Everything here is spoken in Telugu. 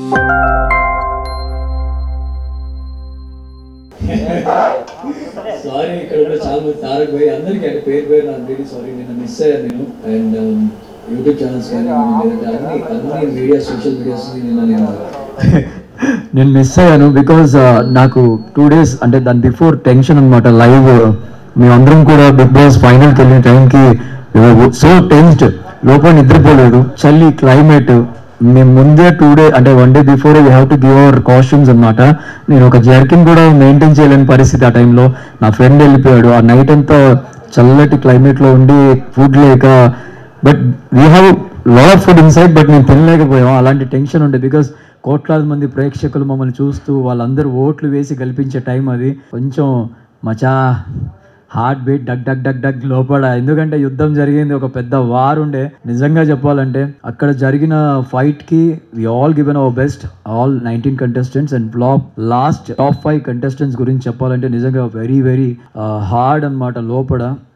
సారీ ఇక్కడ ఉన్న చాలా మంది తారక్ భాయ్ అందరికీ అంటే పేరు పేరు నాకు వెరీ సారీ నేను మిస్ అయ్యాను నేను అండ్ యూట్యూబ్ ఛానల్స్ కానీ లేదంటే అన్ని అన్ని మీడియా సోషల్ మీడియాస్ నిన్న నేను నేను మిస్ అయ్యాను బికాజ్ నాకు టూ డేస్ అంటే దాని బిఫోర్ టెన్షన్ అనమాట లైవ్ మేమందరం కూడా బిగ్ బాస్ ఫైనల్కి వెళ్ళిన టైంకి సో టెన్స్డ్ లోపల నిద్రపోలేదు చలి క్లైమేట్ మేము ముందే టూ డే అంటే one day before we have to give our costumes అనమాట నేను ఒక జర్కిన్ కూడా మెయింటైన్ చేయలేని పరిస్థితి ఆ టైంలో నా ఫ్రెండ్ వెళ్ళిపోయాడు ఆ నైట్ అంతా చల్లటి క్లైమేట్లో ఉండి ఫుడ్ లేక but we have lot of food inside but మేము తినలేకపోయాం అలాంటి టెన్షన్ ఉండే బికాస్ కోట్లాది మంది ప్రేక్షకులు మమ్మల్ని చూస్తూ వాళ్ళందరూ ఓట్లు వేసి గెలిపించే టైం అది కొంచెం మచా హార్ట్ బీట్ డగ్ డగ్ డగ్ డగ్ లోపల ఎందుకంటే యుద్ధం జరిగింది ఒక పెద్ద వార్ ఉండే నిజంగా చెప్పాలంటే అక్కడ జరిగిన ఫైట్ కి we all given our best all nineteen contestants and flop last top five contestants గురించి చెప్పాలంటే నిజంగా వెరీ వెరీ హార్డ్ అన్నమాట లోపల